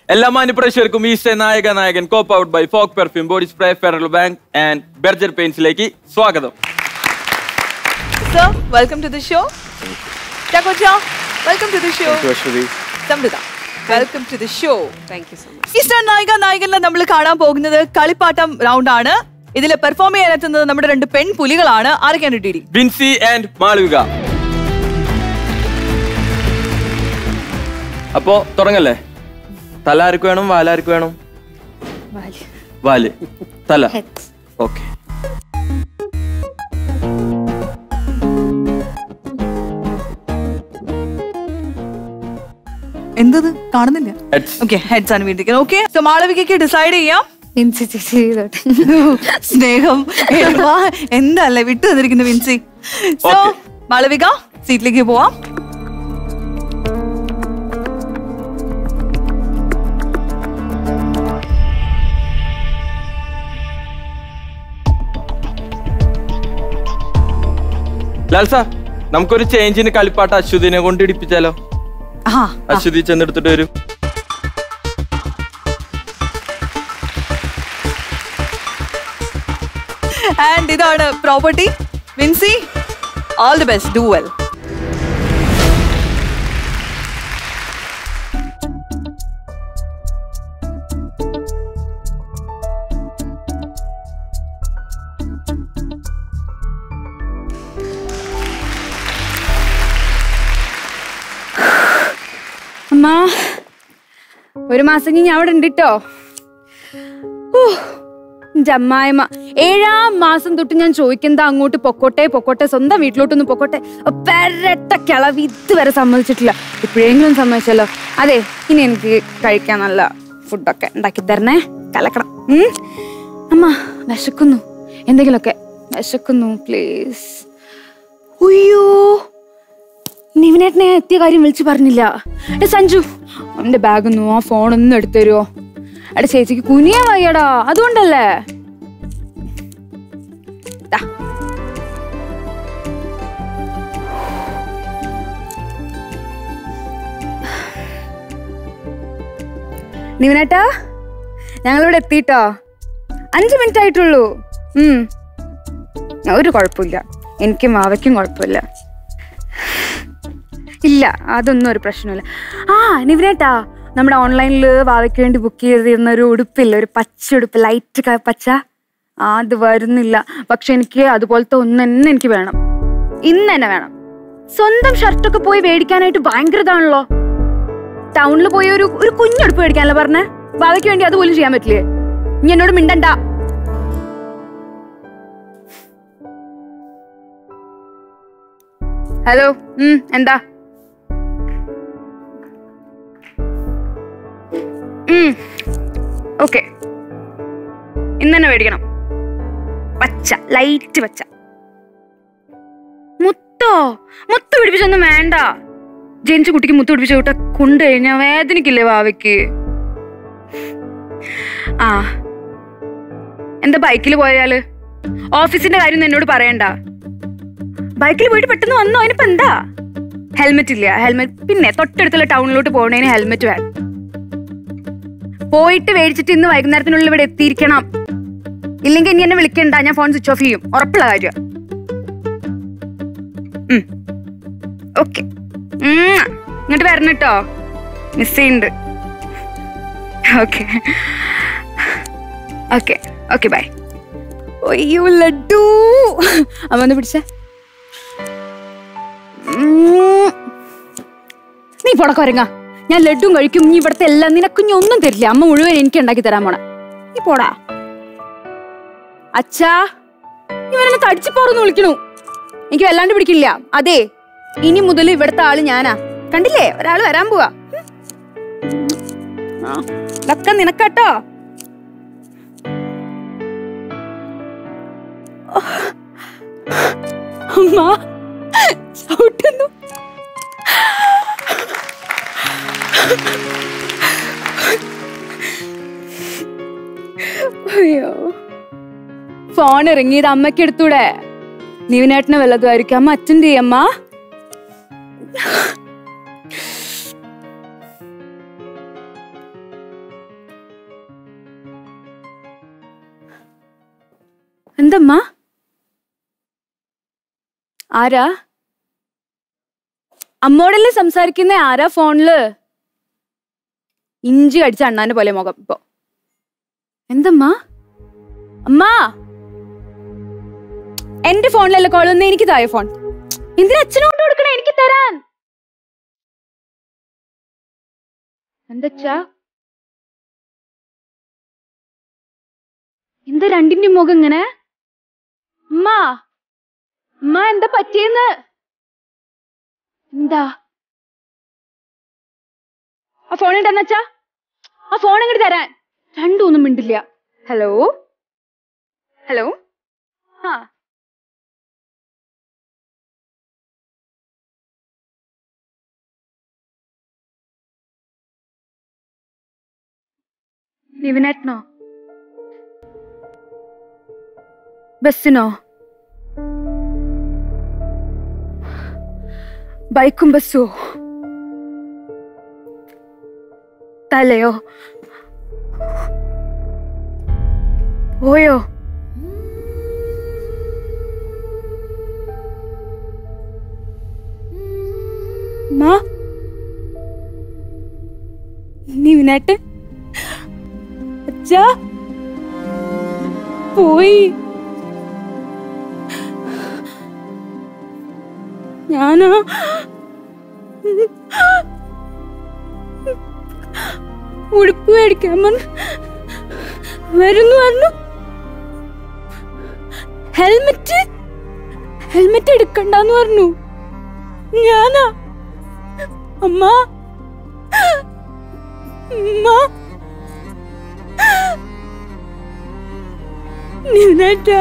എല്ലാ മാന്യപ്രേക്ഷകർക്കും ഈസ്റ്റേ നായക നായകൻ cop out by Fogg perfume body spray Federal bank and Berger പെയിൻസിലേക്ക് സ്വാഗതം sir welcome to the show ചാക്കോച്ച വെൽക്കം ടു ദി ഷോ സമൃദ്ധ welcome to the show thank you so much Eastern നായിക നായകനിൽ നമ്മൾ കാണാൻ പോകുന്നത് കളിപ്പാട്ടം റൗണ്ട് ആണ് ഇതിൽ പെർഫോം ചെയ്യാൻ എത്തുന്നത് നമ്മുടെ രണ്ട് പെൺപുലികളാണ് ആരൊക്കെയാണ് T D Vincy and Malavika അപ്പോ തുടങ്ങല്ലേ തല ആർക്ക് വേണം വാലാർക്ക് വേണം വാല് തല ഓക്കെ എന്തത് കാണുന്നില്ല Heads. ഓക്കെ ഹെഡ്സ് ആണ് വീട്ടിൽ ഓക്കെ സോ മാളവികയ്ക്ക് ഡിസൈഡ് ചെയ്യാം വിൻസി ചേച്ചി ചെയ്തോട്ടെ സ്നേഹം എഴുവാ, എന്തല്ലേ വിട്ടു തന്നിരിക്കുന്നു വിൻസി സോ Okay. മാളവിക സീറ്റിലേക്ക് പോവാം ലാൽ സാർ നമുക്കൊരു ചേഞ്ചിന് കളിപ്പാട്ട് അശ്വതിനെ കൊണ്ട് ഇടിപ്പിച്ചാലോ ആ അശ്വതി ചെന്നെടുത്തിട്ട് വരും ആൻഡ് ഇതാണ് property Vincy all the best do well അമ്മ ഒരു മാസം കഴിഞ്ഞ് ഞാൻ അവിടെ ഉണ്ട് കേട്ടോ ജമ്മായമ്മ ഏഴാം മാസം തൊട്ട് ഞാൻ ചോദിക്കുന്നത് അങ്ങോട്ട് പൊക്കോട്ടെ പൊക്കോട്ടെ സ്വന്തം വീട്ടിലോട്ടൊന്ന് പൊക്കോട്ടെ പെരട്ട കിളവി ഇതുവരെ സമ്മതിച്ചിട്ടില്ല ഇപ്പോഴെങ്കിലും സമ്മതിച്ചല്ലോ അതെ ഇനി എനിക്ക് കഴിക്കാൻ നല്ല ഫുഡൊക്കെ ഉണ്ടാക്കി തരണേ കലക്കണം ഉം? അമ്മ വിശക്കുന്നു എന്തെങ്കിലുമൊക്കെ വിശക്കുന്നു പ്ലീസ് ഉയ്യോ നിവിനേട്ടനെ എത്തിയ കാര്യം വിളിച്ചു പറഞ്ഞില്ല എടാ സഞ്ജു അവന്റെ ബാഗൊന്നും ആ ഫോണൊന്നും എടുത്തു തരുമോ എടാ ചേച്ചിക്ക് കുനിയാൻ വയ്യടാ അതുകൊണ്ടല്ലേ ദാ. നിവിനേട്ടാ ഞങ്ങളിവിടെ എത്തിട്ടോ അഞ്ച് മിനിറ്റ് ആയിട്ടുള്ളൂ ഉം ഒരു കുഴപ്പമില്ല എനിക്കും മാവയ്ക്കും കുഴപ്പമില്ല ഇല്ല അതൊന്നും ഒരു പ്രശ്നമില്ല ആ നിവിനേട്ടാ നമ്മുടെ ഓൺലൈനിൽ വാവയ്ക്ക് വേണ്ടി ബുക്ക് ചെയ്തിരുന്ന ഒരു ഉടുപ്പില്ല ഒരു പച്ച ഉടുപ്പ് ലൈറ്റ് ക- പച്ച ആ അത് വരുന്നില്ല പക്ഷെ എനിക്ക് അതുപോലത്തെ ഒന്ന് തന്നെ എനിക്ക് വേണം ഇന്ന് തന്നെ വേണം സ്വന്തം ഷർട്ടൊക്കെ പോയി മേടിക്കാനായിട്ട് ഭയങ്കര ഇതാണല്ലോ ടൗണിൽ പോയി ഒരു ഒരു കുഞ്ഞുടുപ്പ് മേടിക്കാനല്ലോ പറഞ്ഞേ വാവയ്ക്ക് വേണ്ടി അതുപോലും ചെയ്യാൻ പറ്റില്ലേ ഇനി എന്നോട് മിണ്ടണ്ട ഹലോ ഉം എന്താ ഓക്കെ ഇന്ന് തന്നെ മേടിക്കണം പച്ച ലൈറ്റ് പച്ച മുത്തോ മുത്ത് പിടിപ്പിച്ചൊന്നും വേണ്ട ജനിച്ച കുട്ടിക്ക് മുത്ത് പിടിപ്പിച്ച കൂട്ട കൊണ്ടു കഴിഞ്ഞാ വേദനിക്കില്ലേ വാവയ്ക്ക് ആ എന്താ ബൈക്കിൽ പോയാല് ഓഫീസിന്റെ കാര്യം ഒന്നും എന്നോട് പറയണ്ട ബൈക്കിൽ പോയിട്ട് പെട്ടെന്ന് വന്നോ അതിനിപ്പോ എന്താ ഹെൽമെറ്റ് ഇല്ല ഹെൽമെറ്റ് പിന്നെ തൊട്ടടുത്തുള്ള ടൗണിലോട്ട് പോകണേന് ഹെൽമെറ്റ് വേണം പോയിട്ട് മേടിച്ചിട്ട് ഇന്ന് വൈകുന്നേരത്തിനുള്ളിൽ ഇവിടെ എത്തിയിരിക്കണം ഇല്ലെങ്കിൽ ഇനി എന്നെ വിളിക്കണ്ട ഞാൻ ഫോൺ സ്വിച്ച് ഓഫ് ചെയ്യും ഉറപ്പുള്ള കാര്യം ഓക്കെ ഇങ്ങോട്ട് വരണം കേട്ടോ മിസ് ചെയ്യുന്നുണ്ട് ഓക്കെ ഓക്കെ ഓക്കെ ബൈ ഒയ്യോ ലഡു അമ്മ ഒന്ന് പിടിച്ചേ ഉം. നീ പോട കൊരങ്ങ ഞാൻ ലഡും കഴിക്കും നീ ഇവിടുത്തെ എല്ലാം നിനക്ക് ഇനി ഒന്നും തരില്ല അമ്മ മുഴുവൻ എനിക്ക് ഉണ്ടാക്കി തരാൻ പോണ നീ പോടാ അച്ഛാ ഇവനെന്നെ തടിച്ചു പോറന്ന് വിളിക്കണു എനിക്ക് വല്ലാണ്ട് പിടിക്കില്ല അതെ ഇനി മുതൽ ഇവിടുത്തെ ആള് ഞാനാ കണ്ടില്ലേ ഒരാള് വരാൻ പോവാ ഉം. ആ, ഇതൊക്കെ നിനക്കാട്ടോ അമ്മ ചവിട്ടുന്നു അയ്യോ ഫോൺ ഇറങ്ങിയത് അമ്മയ്ക്ക് എടുത്തൂടെ നീവിനേട്ടനെ വല്ലതുമായിരിക്കും അമ്മ അറ്റൻഡ് ചെയ്യമ്മ എന്തമ്മ ആരാ അമ്മോടല്ലേ സംസാരിക്കുന്ന ആരാ ഫോണില് ഇഞ്ചി കടിച്ച അണ്ണാന്റെ പോലെ മുഖം ഇപ്പൊ എന്തമ്മ അമ്മ എന്റെ ഫോണിലല്ലേ കോൾ വന്ന് എനിക്ക് തായ ഫോൺ എന്തിനാ അച്ഛനോട് കൊടുക്കണേ എനിക്ക് തരാൻ എന്തച്ചാ എന്താ രണ്ടിന്റെ മുഖം ഇങ്ങനെ അമ്മ അമ്മ എന്താ പറ്റിയെന്ന് എന്താ ആ ഫോൺ ഉണ്ടെന്നച്ചാ ആ ഫോൺ ഇങ്ങോട്ട് തരാൻ രണ്ടൊന്നും മിണ്ടില്ല ഹലോ ഹലോ ആ നിവിനേട്ടനോ ബസ്സിനോ ബൈക്കും ബസ്സോ തലയോ പോയോ മാ നിവിനാട്ട് അച്ഛാ പോയി ഞാനോ ഉടുപ്പ് മേടിക്കാൻ വന്ന് വരുന്നു പറഞ്ഞു ഹെൽമെറ്റ് ഹെൽമെറ്റ് എടുക്കണ്ടെന്ന് പറഞ്ഞു ഞാനാ അമ്മ അമ്മ നിന്നേട്ടാ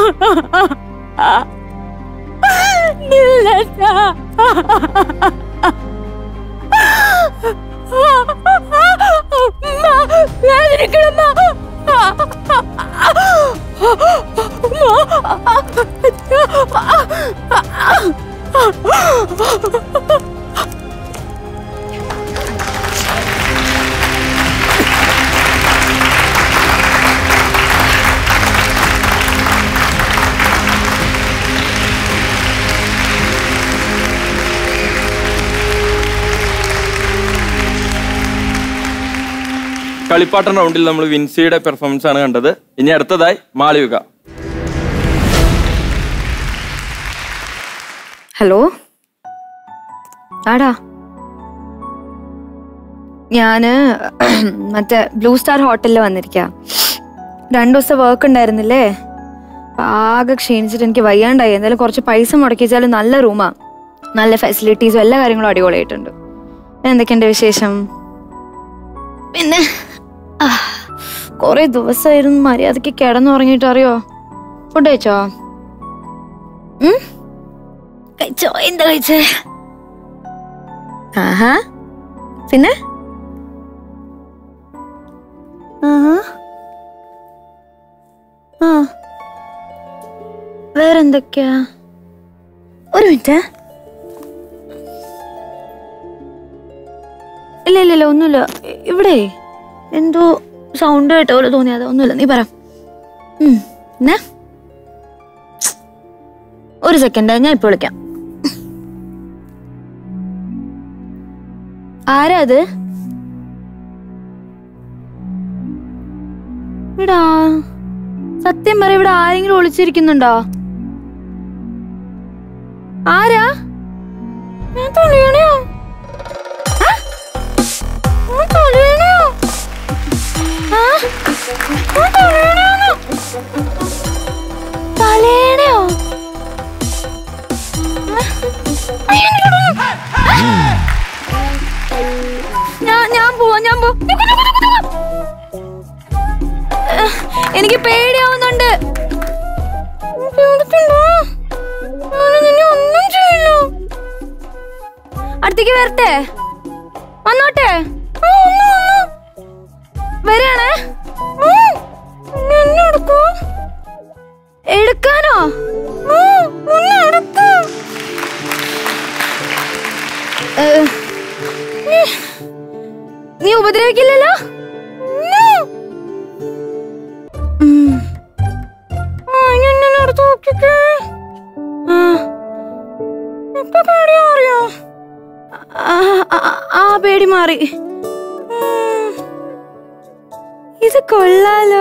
നിന്നേട്ടാ അമ്മ വേദനിക്കണമ്മ കളിപ്പാട്ടം റൗണ്ടിൽ നമ്മൾ വിൻസിയുടെ പെർഫോമൻസ് ആണ് കണ്ടത് ഇനി അടുത്തതായി മാളവിക ഹലോ ആടാ ഞാന് മറ്റേ ബ്ലൂ സ്റ്റാർ ഹോട്ടലിൽ വന്നിരിക്ക രണ്ടു ദിവസം വർക്ക് ഉണ്ടായിരുന്നില്ലേ അപ്പൊ ആകെ ക്ഷീണിച്ചിട്ട് എനിക്ക് വയ്യാണ്ടായി എന്തായാലും കുറച്ച് പൈസ മുടക്കി വെച്ചാലും നല്ല റൂമാ നല്ല ഫെസിലിറ്റീസും എല്ലാ കാര്യങ്ങളും അടിപൊളിയായിട്ടുണ്ട് എന്തൊക്കെയുണ്ട് വിശേഷം പിന്നെ ആ, കുറെ ദിവസമായിരുന്നു മര്യാദക്ക് കിടന്നുറങ്ങിയിട്ട് അറിയോ ഫുഡ് കഴിച്ചോ ഉം കഴിച്ചോ എന്താ കഴിച്ചേ ആഹാ പിന്നെ ആഹാ ആ വേറെന്തൊക്കെയാ ഒരു മിനിറ്റ് ഇല്ല ഇല്ല ഇല്ല ഒന്നുമില്ല ഇ- ഇവിടെ എന്തോ സൗണ്ട് കേട്ട പോലെ തോന്നിയത് ഒന്നുമില്ല നീ പറ ഉം, പിന്നെ ഒരു സെക്കൻഡ് ഞാൻ ഇപ്പൊ വിളിക്കാം ആരാ അത് ഇവിടാ സത്യം പറ ഇവിടെ ആരെങ്കിലും ഒളിച്ചിരിക്കുന്നുണ്ടോ ആരാ ഞാൻ തൊഴിയണയോ തൊഴിയണയോ ആ ഞാൻ തൊഴിയണയോ തലേണയോ ഞാൻ ഞാൻ പോവാ ഞാൻ പോ നിക്ക്, നിക്ക്, നിക്ക്, നിക്ക്. ഏഹ്, എനിക്ക് പേടിയാവുന്നുണ്ട് പേടിക്കണ്ടോ? ഞാന് നിന്നെ ഒന്നും ചെയ്യില്ല. അടുത്തേക്ക് വരട്ടെ വന്നോട്ടെ ആ, വന്നു, വന്നു. വരാണേ ഉം. ഇനി എന്നെ എടുക്കൂ എടുക്കാനോ ഉം, ഒന്ന് എടുക്കൂ ഏഹ്, നീ- നീ ഉപദ്രവിക്കില്ലല്ലോ ഉം. ഉം. ആ, ഇനി ഇക്കൊക്കെ, ആ, ഇപ്പൊ പേടി മാറിയോ ആ, ആ, ആ പേടി മാറി ഉം. ഇത് കൊള്ളാലോ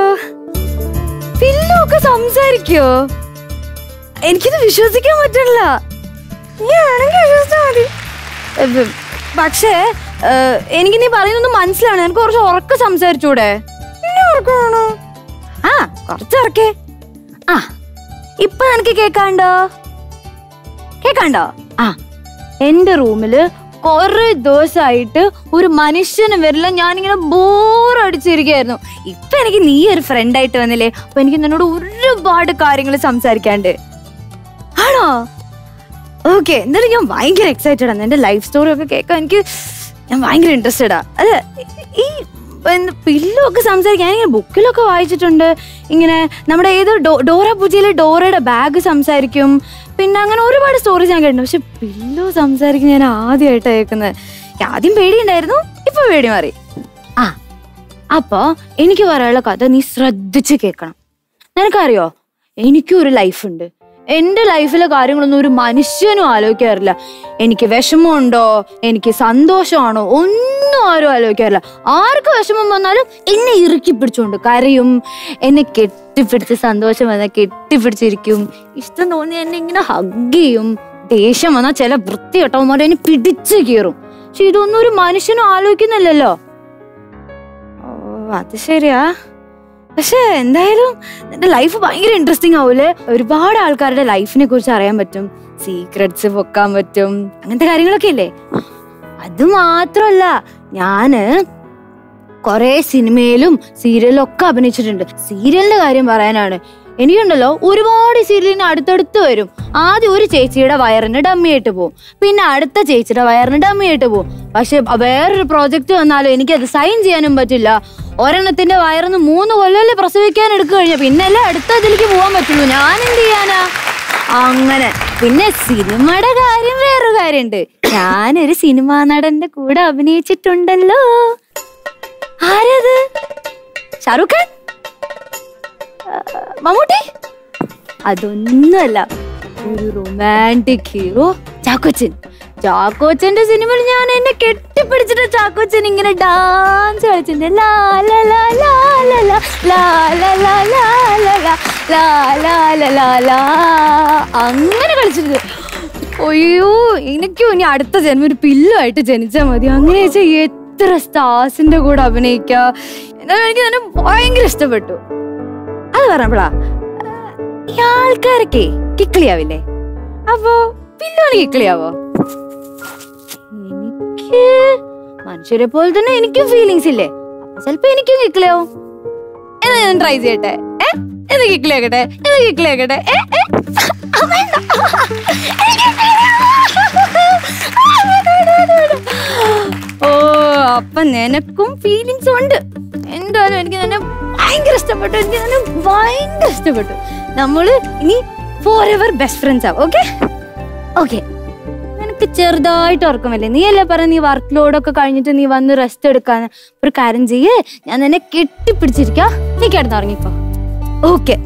പില്ലു ഒക്കെ സംസാരിക്കോ എനിക്കിത് വിശ്വസിക്കാൻ പറ്റില്ല നീ ആണെങ്കിൽ വിശ്വസിച്ചാ മതി ഏ, പക്ഷേ ഏ, എനിക്ക് നീ പറയുന്നൊന്നും മനസ്സിലാണ് എനിക്ക് കുറച്ച് ഉറക്കെ സംസാരിച്ചൂടെ പിന്നെ ഉറക്കമാണോ ആ കുറച്ച് ഉറക്കേ ആ ഇപ്പൊ എനിക്ക് കേക്കാണ്ടോ കേക്കാണ്ടോ ആ എന്റെ റൂമില് കുറെ ദിവസമായിട്ട് ഒരു മനുഷ്യന് വരില്ല ഞാനിങ്ങനെ ബോർ അടിച്ചിരിക്കായിരുന്നു ഇപ്പൊ എനിക്ക് നീ ഒരു ഫ്രണ്ട് ആയിട്ട് വന്നില്ലേ അപ്പൊ എനിക്ക് നിന്നോട് ഒരുപാട് കാര്യങ്ങൾ സംസാരിക്കാണ്ട് ആണോ ഓക്കെ എന്തായാലും ഞാൻ ഭയങ്കര എക്സൈറ്റഡ് ആണ് എന്റെ ലൈഫ് സ്റ്റോറി ഒക്കെ കേൾക്കാൻ എനിക്ക് ഞാൻ ഭയങ്കര ഇൻട്രസ്റ്റഡ് ആ അല്ല ഈ പില്ലോ ഒക്കെ സംസാരിക്കാൻ ഞാനിങ്ങനെ ബുക്കിലൊക്കെ വായിച്ചിട്ടുണ്ട് ഇങ്ങനെ നമ്മുടെ ഏത് ഡോ- ഡോറ പൂജയിലെ ഡോറയുടെ ബാഗ് സംസാരിക്കും പിന്നെ അങ്ങനെ ഒരുപാട് സ്റ്റോറീസ് ഞാൻ കേട്ടിട്ടുണ്ട് പക്ഷെ പില്ലോ സംസാരിക്കുന്ന ഞാൻ ആദ്യമായിട്ട് കേൾക്കുന്നത് ആദ്യം പേടിയുണ്ടായിരുന്നു ഇപ്പൊ പേടി മാറി ആ അപ്പോ എനിക്ക് പറയാനുള്ള കഥ നീ ശ്രദ്ധിച്ച് കേൾക്കണം നിനക്കറിയോ എനിക്കും ഒരു ലൈഫുണ്ട് എന്റെ ലൈഫിലെ കാര്യങ്ങളൊന്നും ഒരു മനുഷ്യനും ആലോചിക്കാറില്ല എനിക്ക് വിഷമമുണ്ടോ എനിക്ക് സന്തോഷമാണോ ഒന്നും ആരും ആലോചിക്കാറില്ല ആർക്ക് വിഷമം വന്നാലും എന്നെ ഇറുക്കി പിടിച്ചോണ്ട് കരയും എന്നെ കെട്ടിപ്പിടിച്ച് സന്തോഷം വന്നാൽ കെട്ടിപ്പിടിച്ചിരിക്കും ഇഷ്ടം തോന്നി എന്നെ ഇങ്ങനെ ഹഗ് ചെയ്യും ദേഷ്യം വന്നാൽ ചില വൃത്തികെട്ടവന്മാർ എന്നെ പിടിച്ചു കീറും പക്ഷെ ഇതൊന്നും ഒരു മനുഷ്യനും ആലോചിക്കുന്നില്ലല്ലോ ഓ അത് ശരിയാ പക്ഷെ എന്തായാലും എന്റെ ലൈഫ് ഭയങ്കര ഇൻട്രസ്റ്റിംഗ് ആവൂലേ ഒരുപാട് ആൾക്കാരുടെ ലൈഫിനെ കുറിച്ച് അറിയാൻ പറ്റും സീക്രട്സ് പൊക്കാൻ പറ്റും അങ്ങനത്തെ കാര്യങ്ങളൊക്കെ ഇല്ലേ അത് മാത്രല്ല ഞാന് കൊറേ സിനിമയിലും സീരിയലിലും ഒക്കെ അഭിനയിച്ചിട്ടുണ്ട് സീരിയലിന്റെ കാര്യം പറയാനാണ് എനിക്കുണ്ടല്ലോ ഒരുപാട് സീരിയലിന് അടുത്തടുത്ത് വരും ആദ്യം ഒരു ചേച്ചിയുടെ വയറിന് ഡമ്മിയായിട്ട് പോകും പിന്നെ അടുത്ത ചേച്ചിയുടെ വയറിന് ഡമ്മിയായിട്ട് പോകും പക്ഷെ വേറൊരു പ്രോജക്റ്റ് വന്നാലും എനിക്കത് സൈൻ ചെയ്യാനും പറ്റില്ല ഒരെണ്ണത്തിന്റെ വയറിന്ന് മൂന്ന് കൊല്ലല്ലേ പ്രസവിക്കാൻ എടുക്കുക കഴിഞ്ഞാൽ പിന്നല്ലേ അടുത്ത ഇതിലേക്ക് പോകാൻ പറ്റുള്ളൂ ഞാൻ എന്ത് ചെയ്യാനാ അങ്ങനെ പിന്നെ സിനിമയുടെ കാര്യം വേറൊരു കാര്യമുണ്ട് ഞാനൊരു സിനിമാ നടന്റെ കൂടെ അഭിനയിച്ചിട്ടുണ്ടല്ലോ ആരത് ഷാറുഖ് ഖാൻ ആ, മമ്മൂട്ടി അതൊന്നുമല്ല ഒരു റൊമാൻറ്റിക് ഹീറോ ചാക്കോച്ചൻ ചാക്കോച്ചന്റെ സിനിമയിൽ ഞാൻ എന്നെ കെട്ടിപ്പിടിച്ചിട്ട് ചാക്കോച്ചൻ ഇങ്ങനെ ഡാൻസ് കളിച്ചിട്ടുണ്ട് ലാ ലാ ലാ ലാ ലാ ലാ ലാ ലാ ലാ ലാ ലാ ലാ ലാ ലാ ലാ ലാ ലാ അങ്ങനെ കളിച്ചിട്ടുണ്ട് അയ്യോ എനിക്കും ഇനി അടുത്ത ജന്മം ഒരു പില്ലുമായിട്ട് ജനിച്ചാൽ മതി അങ്ങനെ വെച്ചാൽ എത്ര സ്റ്റാർസിന്റെ കൂടെ അഭിനയിക്കുക എന്നാലും എനിക്ക് തന്നെ ഭയങ്കര ഇഷ്ടപ്പെട്ടു അത് പറഞ്ഞപ്പോഴാ ഈ ആൾക്കാരൊക്കെ കിക്കിളിയാവില്ലേ അപ്പോ പില്ലോന് കിക്കിളിയാവോ എനിക്ക് മനുഷ്യരെ പോലെ തന്നെ എനിക്കും ഫീലിങ്സ് ഇല്ലേ അപ്പൊ ചിലപ്പോ എനിക്കും കിക്കിളിയാവും എന്നാ ഞാൻ ട്രൈ ചെയ്യട്ടെ ഏ എന്ന് കിക്കിളിയാക്കട്ടെ എന്ന് കിക്കിളിയാക്കട്ടെ ഏ ഏ ആ, വേണ്ട. എനിക്ക് ആ, വേണ്ട, വേണ്ട, വേണ്ട. ഓ അപ്പൊ നിനക്കും ഫീലിങ്സ് ഉണ്ട് എന്തായാലും എനിക്ക് തന്നെ ഭയങ്കര ഇഷ്ടപ്പെട്ടു എനിക്ക് തന്നെ ഭയങ്കര ഇഷ്ടപ്പെട്ടു നമ്മള് ഇനി ഫോർ എവർ ബെസ്റ്റ് ഫ്രണ്ട്സ് ആവും ഓക്കെ ഓക്കെ നിനക്ക് ചെറുതായിട്ട് ഉറക്കമല്ലേ നീ അല്ലേ പറഞ്ഞ നീ വർക്ക് ലോഡൊക്കെ കഴിഞ്ഞിട്ട് നീ വന്ന് റെസ്റ്റ് എടുക്കാൻ ഒരു കാര്യം ചെയ്യേ ഞാൻ നിന്നെ കെട്ടിപ്പിടിച്ചിരിക്കാം നീ കിടന്നുറങ്ങിക്കോ ഓക്കെ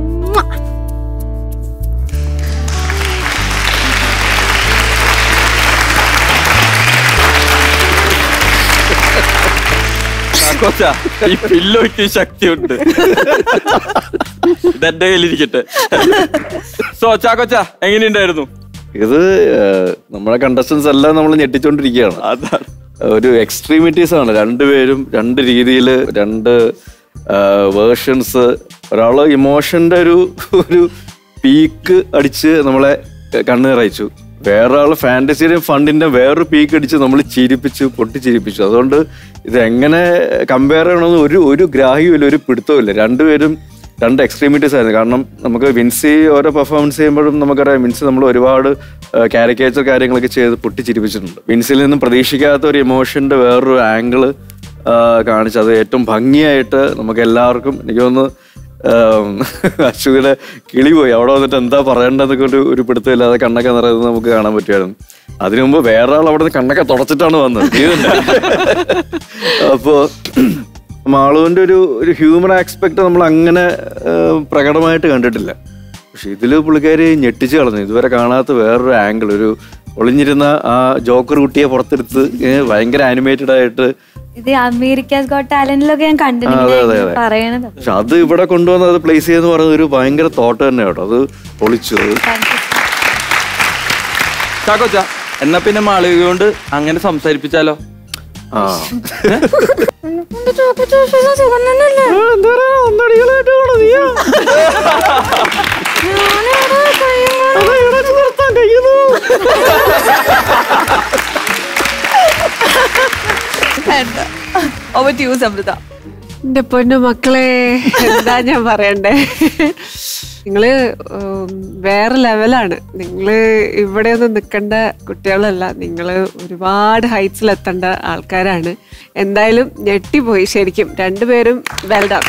ചാക്കോച്ച ഈ പില്ലോയ്ക്ക് ശക്തിയുണ്ട് ഇതെന്റെ കയ്യിലിരിക്കട്ടെ സോ ചാക്കോച്ച എങ്ങനെയുണ്ടായിരുന്നു ഇത് ഏഹ്, നമ്മളെ കണ്ടസ്റ്റൻസ് എല്ലാം നമ്മൾ ഞെട്ടിച്ചോണ്ടിരിക്കുകയാണ് അതാണ് ഒരു എക്സ്ട്രീമിറ്റീസ് ആണ് രണ്ടുപേരും രണ്ട് രീതിയിൽ രണ്ട് വേർഷൻസ് ഒരാള് ഇമോഷന്റെ ഒരു ഒരു പീക്ക് അടിച്ച് നമ്മളെ കണ്ണു നിറയിച്ചു വേറെ ആള് ഫാന്റസിയുടെയും ഫണ്ടിന്റെ വേറൊരു പീക്ക് അടിച്ച് നമ്മൾ ചിരിപ്പിച്ചു പൊട്ടിച്ചിരിപ്പിച്ചു അതുകൊണ്ട് ഇത് എങ്ങനെ കമ്പയർ ചെയ്യണമെന്ന് ഒരു ഒരു ഗ്രാഹ്യമില്ല ഒരു പിടുത്തമില്ല രണ്ടുപേരും രണ്ട് എക്സ്ട്രീമിറ്റീസ് ആയിരുന്നു കാരണം നമുക്ക് വിൻസി ഓരോ പെർഫോമൻസ് ചെയ്യുമ്പോഴും നമുക്കറിയാം വിൻസി നമ്മൾ ഒരുപാട് കാരിക്കേച്ചർ കാര്യങ്ങളൊക്കെ ചെയ്ത് പൊട്ടിച്ചിരിപ്പിച്ചിട്ടുണ്ട് വിൻസിൽ നിന്നും പ്രതീക്ഷിക്കാത്ത ഒരു ഇമോഷന്റെ വേറൊരു ആംഗിള് കാണിച്ചു അത് ഏറ്റവും ഭംഗിയായിട്ട് നമുക്ക് എല്ലാവർക്കും എനിക്ക് തോന്നുന്നു ആം, അശ്വതിയുടെ കിളി പോയി അവിടെ വന്നിട്ട് എന്താ പറയേണ്ടതെന്നൊക്കെ ഒരു ഒരു പിടുത്തമില്ലാതെ കണ്ണൊക്കെ നിറയുന്നത് നമുക്ക് കാണാൻ പറ്റുമായിരുന്നു അതിനു മുമ്പ് വേറെ ആൾ അവിടെ നിന്ന് കണ്ണൊക്കെ തുടച്ചിട്ടാണ് വന്നത് നീ തന്നെ. അപ്പോ മാളുവിന്റെ ഒരു ഒരു ഹ്യൂമൻ ആസ്പെക്ട് നമ്മൾ അങ്ങനെ ആ, പ്രകടമായിട്ട് കണ്ടിട്ടില്ല പക്ഷെ ഇതില് പുള്ളിക്കാരി ഞെട്ടിച്ച് കളഞ്ഞു ഇതുവരെ കാണാത്ത വേറൊരു ആംഗിൾ ഒരു ഒളിഞ്ഞിരുന്ന ആ ജോക്കർ കുട്ടിയെ പുറത്തെടുത്ത് ഇങ്ങനെ ഭയങ്കര ആനിമേറ്റഡ് ആയിട്ട് ഇത് അമേരിക്കാസ് ഗോട്ട് ടാലന്റിലൊക്കെ ഞാൻ ആ, അതെ, അതെ, കണ്ടിട്ടുണ്ട് അതെ. പറയണത് പക്ഷെ അത് ഇവിടെ കൊണ്ടുവന്ന് അത് പ്ലേസ് ചെയ്യുന്ന പറയുന്നത് ഒരു ഭയങ്കര തോട്ട് തന്നെ കേട്ടോ അത് പൊളിച്ചു അത് ചാക്കോച്ച എന്നാ പിന്നെ മാളവിക കൊണ്ട് അങ്ങനെ സംസാരിപ്പിച്ചാലോ ആ ഓവർ ടു യു സമൃദ്ധ എന്റെ പൊന്നു മക്കളെ എന്താ ഞാൻ പറയണ്ടേ നിങ്ങള് ഉം, വേറെ ലെവലാണ് നിങ്ങള് ഇവിടെ ഒന്നും നിൽക്കേണ്ട കുട്ടികളല്ല നിങ്ങള് ഒരുപാട് ഹൈറ്റ്സിൽ എത്തേണ്ട ആൾക്കാരാണ് എന്തായാലും ഞെട്ടിപ്പോയി ശരിക്കും രണ്ടുപേരും വെൽഡൺ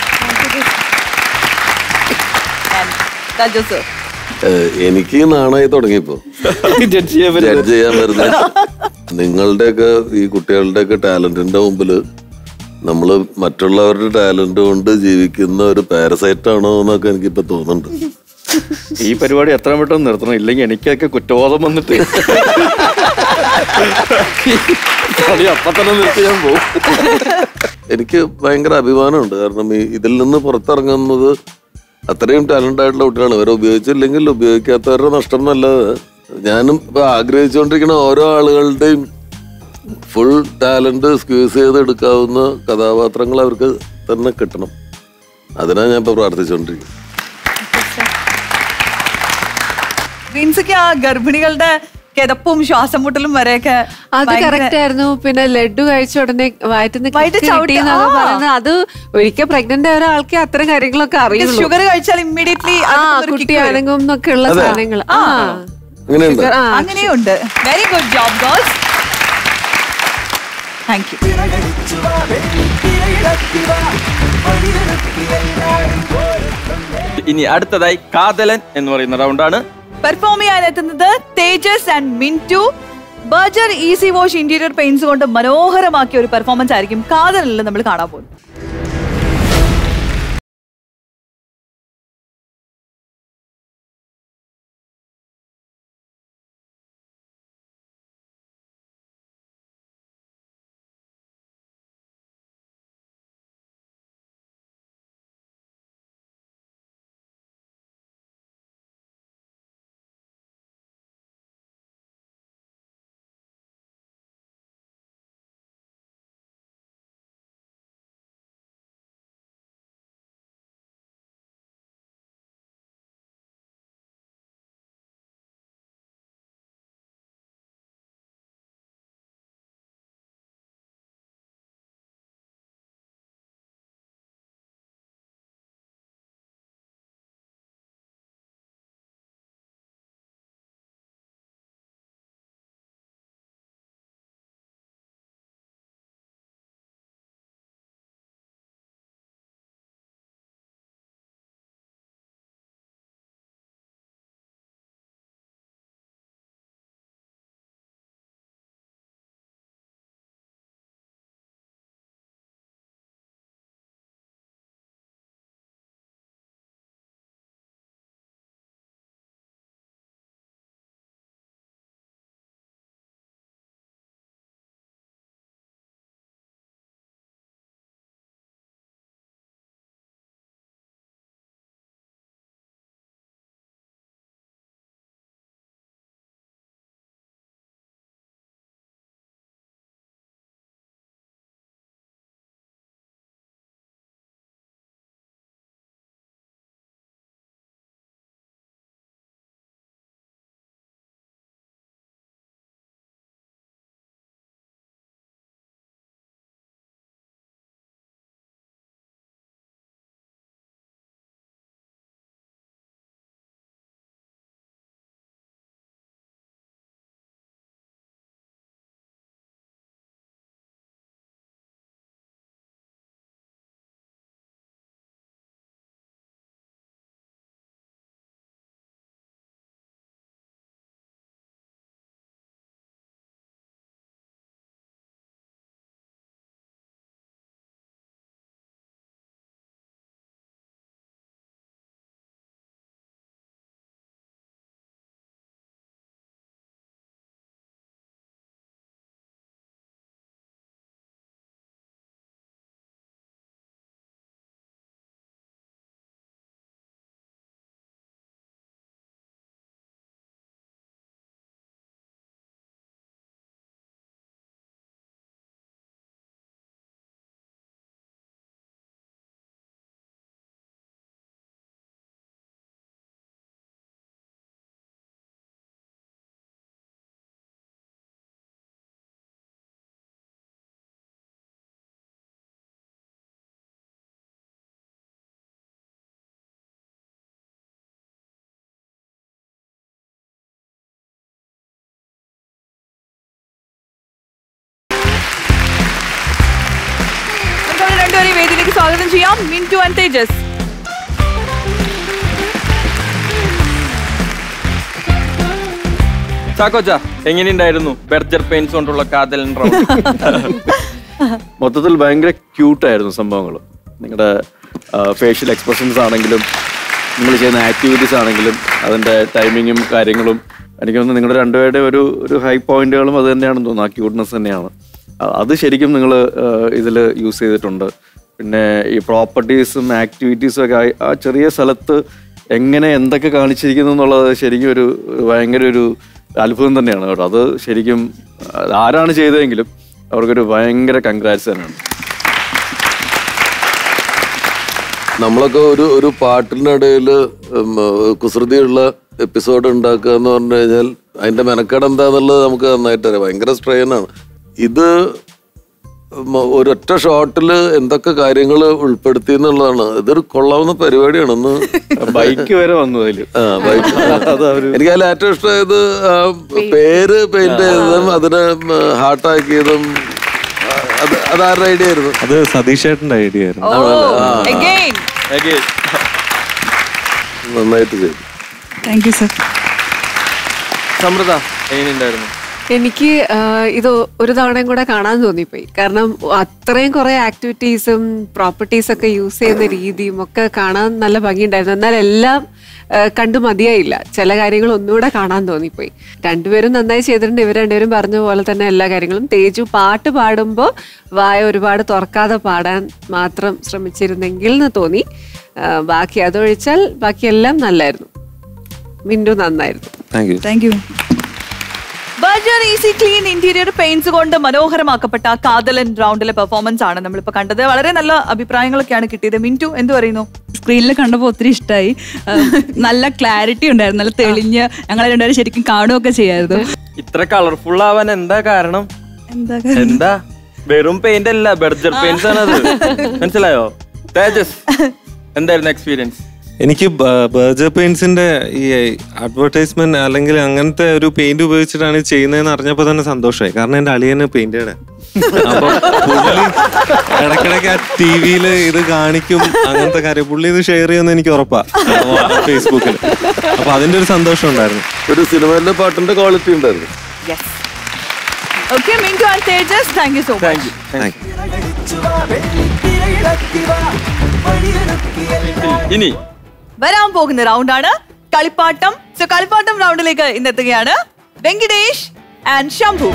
ജോസ് ഏഹ് എനിക്ക് നാണായി തുടങ്ങിയപ്പോ ജഡ്ജ് ചെയ്യാൻ പറ്റില്ല. ജഡ്ജ് ചെയ്യാൻ വരുന്നത് നിങ്ങളുടെയൊക്കെ ഈ കുട്ടികളുടെയൊക്കെ ടാലന്റിന്റെ മുമ്പില് നമ്മള് മറ്റുള്ളവരുടെ ടാലന്റ് കൊണ്ട് ജീവിക്കുന്ന ഒരു പാരസൈറ്റ് ആണോ എന്നൊക്കെ എനിക്കിപ്പോ തോന്നുന്നുണ്ട് ഈ പരിപാടി എത്ര പെട്ടെന്ന് നിർത്തണം ഇല്ലെങ്കിൽ എനിക്കൊക്കെ കുറ്റബോധം വന്നിട്ട് കളി അപ്പൊ തന്നെ നിർത്തി ഞാൻ പോകും എനിക്ക് ഭയങ്കര അഭിമാനമുണ്ട് കാരണം ഈ ഇതിൽ നിന്ന് പുറത്തിറങ്ങുന്നത് അത്രയും ടാലന്റ് ആയിട്ടുള്ള കുട്ടികളാണ് ഇവരെ ഉപയോഗിച്ചില്ലെങ്കിൽ ഉപയോഗിക്കാത്തവരുടെ നഷ്ടം എന്നല്ലാതെ ഞാനും ഇപ്പൊ ആഗ്രഹിച്ചുകൊണ്ടിരിക്കുന്ന ഓരോ ആളുകളുടെയും ഫുൾ ടാലന്റ് സ്ക്യൂസ് ചെയ്ത് എടുക്കാവുന്ന കഥാപാത്രങ്ങൾ അവർക്ക് തന്നെ കിട്ടണം അതിനാ ഞാൻ ഇപ്പൊ പ്രാർത്ഥിച്ചുകൊണ്ടിരിക്കുന്നത് പ്രിൻസൊക്കെ ആ ഗർഭിണികളുടെ കിതപ്പും ശ്വാസം മുട്ടലും വരെയൊക്കെ അത് ഭയങ്കര- കറക്റ്റ് ആയിരുന്നു പിന്നെ ലഡു കഴിച്ച ഉടനെ വയറ്റുന്ന വയറ്റ് ചവിട്ടി, ആ. പറയുന്നത് അത് ഒരിക്കൽ പ്രഗ്നന്റ് ആയ ഒരാൾക്ക് അത്തരം കാര്യങ്ങളൊക്കെ അറിയുള്ളൂ ഷുഗർ കഴിച്ചാൽ ഇമ്മീഡിയറ്റ്ലി ആ കുട്ടി അനങ്ങും എന്നൊക്കെ ഉള്ള സാധനങ്ങൾ ആ അങ്ങനെയുണ്ട് ആ അങ്ങനെയുണ്ട് very good job girls thank you ഇനി അടുത്തതായി കാതലൻ എന്ന് പറയുന്ന റൗണ്ടാണ് പെർഫോം ചെയ്യാൻ എത്തുന്നത് Tejas and Mintu Berger easy wash interior paints കൊണ്ട് മനോഹരമാക്കിയ ഒരു പെർഫോമൻസ് ആയിരിക്കും കാതലിൽ നമ്മൾ കാണാൻ പോകുന്നത് സ്വാഗതം ചെയ്യാം മിന്റു ആൻഡ് തേജസ് ചാക്കോച്ച എങ്ങനെയുണ്ടായിരുന്നു ബെർജർ പെയിൻസ് കൊണ്ടുള്ള കാതലൻ റൗണ്ട് മൊത്തത്തിൽ ഭയങ്കര ക്യൂട്ടായിരുന്നു സംഭവങ്ങൾ നിങ്ങളുടെ ഫേഷ്യൽ എക്സ്പ്രഷൻസ് ആണെങ്കിലും നിങ്ങൾ ചെയ്യുന്ന ആക്ടിവിറ്റീസ് ആണെങ്കിലും അതിൻ്റെ ടൈമിങ്ങും കാര്യങ്ങളും എനിക്ക് തോന്നുന്നു നിങ്ങളുടെ രണ്ടുപേരുടെ ഒരു ഒരു ഹൈ പോയിന്റുകളും അത് തന്നെയാണെന്ന് തോന്നുന്നു ആ ക്യൂട്ട്നെസ് തന്നെയാണ് അ- അത് ശരിക്കും നിങ്ങൾ ഇതിൽ യൂസ് ചെയ്തിട്ടുണ്ട് പിന്നെ ഈ പ്രോപ്പർട്ടീസും ആക്ടിവിറ്റീസും ഒക്കെ ആ- ആ ചെറിയ സ്ഥലത്ത് എങ്ങനെ എന്തൊക്കെ കാണിച്ചിരിക്കുന്നു എന്നുള്ളത് ശരിക്കും ഒരു ഒരു ഭയങ്കര ഒരു അത്ഭുതം തന്നെയാണ് കേട്ടോ അത് ശരിക്കും അത് ആരാണ് ചെയ്തതെങ്കിലും അവർക്കൊരു ഭയങ്കര കൺഗ്രാറ്റ്സ് തന്നെയാണ് നമ്മളൊക്കെ ഒരു ഒരു പാട്ടിനിടയിൽ കുസൃതിയുള്ള എപ്പിസോഡ് ഉണ്ടാക്കുക എന്ന് പറഞ്ഞു കഴിഞ്ഞാൽ അതിന്റെ മെനക്കേട് എന്താന്നുള്ളത് നമുക്ക് നന്നായിട്ട് അറിയാം ഭയങ്കര സ്ട്രെയിൻ ആണ് ഇത് ഉം, ഒരൊറ്റ ഷോട്ടിൽ എന്തൊക്കെ കാര്യങ്ങൾ ഉൾപ്പെടുത്തി എന്നുള്ളതാണ് ഇതൊരു കൊള്ളാവുന്ന പരിപാടിയാണെന്ന് ബൈക്ക് വരെ വന്നു അതില് ആ, ബൈക്ക്. അത് അവര് എനിക്ക് അതിൽ ഏറ്റവും ഇഷ്ടമായത് ആ പേര് പെയിന്റ് ചെയ്തതും അതിനെ ഹാർട്ടാക്കിയതും അത് അതാരുടെ ഐഡിയ ആയിരുന്നു അത് സതീഷ് ചേട്ടന്റെ ഐഡിയ ആയിരുന്നു ഓ അഗൈൻ നന്നായിട്ട് ചെയ്തു താങ്ക് യു സർ സമൃദ്ധ എങ്ങനെയുണ്ടായിരുന്നു എനിക്ക് ആ, ഇത് ഒരു തവണയും കൂടെ കാണാൻ തോന്നിപ്പോയി കാരണം അത്രയും കുറെ ആക്ടിവിറ്റീസും പ്രോപ്പർട്ടീസ് ഒക്കെ യൂസ് ചെയ്യുന്ന രീതിയും ഒക്കെ കാണാൻ നല്ല ഭംഗിയുണ്ടായിരുന്നു എന്നാൽ എല്ലാം ആ, കണ്ടു മതിയായില്ല ചില കാര്യങ്ങൾ ഒന്നുകൂടെ കാണാൻ തോന്നിപ്പോയി രണ്ടുപേരും നന്നായി ചെയ്തിട്ടുണ്ട് ഇവർ രണ്ടുപേരും പറഞ്ഞ പോലെ തന്നെ എല്ലാ കാര്യങ്ങളും തേജു പാട്ട് പാടുമ്പോൾ വായ ഒരുപാട് തുറക്കാതെ പാടാൻ മാത്രം ശ്രമിച്ചിരുന്നെങ്കിൽ എന്ന് തോന്നി ആ, ബാക്കി അതൊഴിച്ചാൽ ബാക്കിയെല്ലാം നല്ലായിരുന്നു മിൻഡു നന്നായിരുന്നു thank you thank you Berger easy clean interior paints കൊണ്ട് മനോഹരമാക്കപ്പെട്ട ആ കാതലൻ റൗണ്ടിലെ പെർഫോമൻസ് ആണ് നമ്മളിപ്പോ കണ്ടത് വളരെ നല്ല അഭിപ്രായങ്ങളൊക്കെയാണ് കിട്ടിയത് മിന്റു എന്തു പറയുന്നു സ്ക്രീനിൽ കണ്ടപ്പോൾ ഒത്തിരി ഇഷ്ടമായി നല്ല ക്ലാരിറ്റി ഉണ്ടായിരുന്നു നല്ല തെളിഞ്ഞ് ഞങ്ങളെ രണ്ടുപേരും ശരിക്കും കാണുകയൊക്കെ ചെയ്യായിരുന്നു ഇത്ര കളർഫുൾ ആവാൻ എന്താ കാരണം എന്താ എന്താ വെറും പെയിന്റ് അല്ല ബെർജർ പെയിന്റ്സ് ആണ് അത് മനസ്സിലായോ തേജസ് എന്തായിരുന്നു എക്സ്പീരിയൻസ് എനിക്ക് ബർജർ പെയിന്റ്സിന്റെ ഈ അഡ്വർടൈസ്മെന്റ് അല്ലെങ്കിൽ അങ്ങനത്തെ ഒരു പെയിന്റ് ഉപയോഗിച്ചിട്ടാണ് ഇത് ചെയ്യുന്നതെന്ന് അറിഞ്ഞപ്പോൾ തന്നെ സന്തോഷമായി കാരണം എന്റെ അളിയന് പെയിന്റഡ് അപ്പൊ പുള്ളി ഇടയ്ക്കിടയ്ക്ക് ആ ടി വിയിൽ ഇത് കാണിക്കും അങ്ങനത്തെ കാര്യം പുള്ളി ഇത് ഷെയർ ചെയ്യുമെന്ന് എനിക്ക് ഉറപ്പാ ഫേസ്ബുക്കിൽ അപ്പൊ അതിന്റെ ഒരു സന്തോഷം ഉണ്ടായിരുന്നു ഒരു സിനിമയിലെ പാട്ടിന്റെ ക്വാളിറ്റി ഉണ്ടായിരുന്നു yes okay Mintu and Tejas thank you so thank much you thank you ഇനി വരാൻ പോകുന്ന റൗണ്ടാണ് കളിപ്പാട്ടം സോ കളിപ്പാട്ടം റൗണ്ടിലേക്ക് ഇന്നെത്തുകയാണ് വെങ്കിടേഷ് ആൻഡ് ശംഭു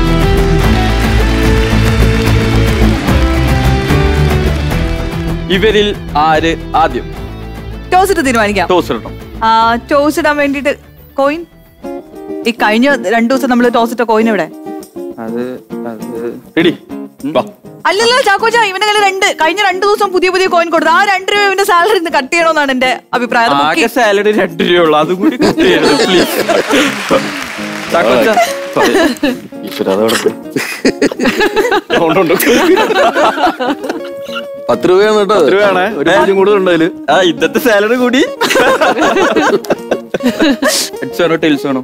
ഇവരിൽ ആര് ആദ്യം ടോസ് ഇട്ട് തീരുമാനിക്കാം ടോസ് ഇടണം ആ, ടോസ് ഇടാൻ വേണ്ടിട്ട് കോയിൻ ഈ കഴിഞ്ഞ രണ്ടു ദിവസം നമ്മൾ ടോസ് ഇട്ട കോയിൻ എവിടെ അത് അത് റെഡി വാ അല്ലല്ലോ ചാക്കോച്ച ഇവന്റെ കയ്യിൽ രണ്ട് കഴിഞ്ഞ രണ്ടു ദിവസം പുതിയ പുതിയ കോയിൻ കൊടുത്തു ആ രണ്ട് രൂപ ഇവന്റെ സാലറി ഇന്ന് കട്ട് ചെയ്യണമെന്നാണ് എന്റെ അഭിപ്രായം അത് ആകെ മുക്കി. സാലറി രണ്ട് രൂപയുള്ളൂ അതും കൂടി cut ചെയ്യരുത്, please. ചാക്കോച്ച, ഈശ്വര അതവിടെ പോയി. പത്ത് രൂപയാണ് കേട്ടോ അത്. ഒരു വേണേ ഒരു പൂജ്യം കൂടുതലുണ്ട് അതില് ആ ഇന്നത്തെ സാലറി കൂടി ഹെഡ്സ് ആണോ ടെൽസ് ആണോ